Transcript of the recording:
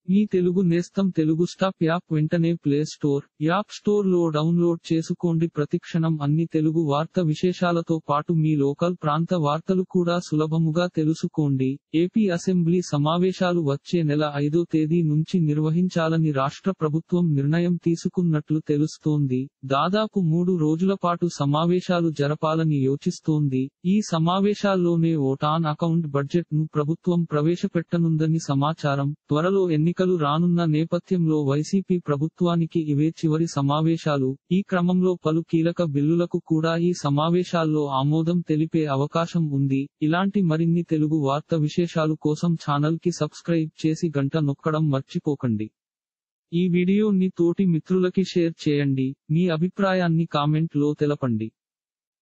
మీ తెలుగు నేస్తం Telugu stop app వెంటనే play store app store లో డౌన్లోడ్ చేసుకోండి ప్రతిక్షణం అన్ని తెలుగు వార్త విశేషాలతో పాటు మీ లోకల్ ప్రాంత వార్తలు కూడా సులభముగా తెలుసుకోండి ఏపీ అసెంబ్లీ సమావేశాలు వచ్చే నెల ఐదో తేదీ నుంచి నిర్వహించాలని రాష్ట్ర ప్రభుత్వం నిర్ణయం తీసుకున్నట్లు తెలుస్తోంది దాదాపు మూడు రోజుల పాటు సమావేశాలు జరపాలని యోచిస్తోంది ఈ సమావేశాల్లోనే ఓటాన్ అకౌంట్ బడ్జెట్ ను ప్రభుత్వం ప్రవేశపెట్టనుందని సమాచారం త్వరలో ఎన్నికలు రానున్న నేపథ్యంలో వైసీపీ ప్రభుత్వానికి ఇవే చివరి సమావేశాలు ఈ క్రమంలో పలు కీలక బిల్లులకు కూడా ఈ సమావేశాల్లో ఆమోదం తెలిపే అవకాశం ఉంది ఇలాంటి మరిన్ని తెలుగు వార్త విశేషాలు కోసం ఛానల్ కి సబ్స్క్రైబ్ చేసి గంట నొక్కడం మర్చిపోకండి ఈ వీడియోని తోటి మిత్రులకి షేర్ చేయండి మీ అభిప్రాయాన్ని కామెంట్ లో తెలపండి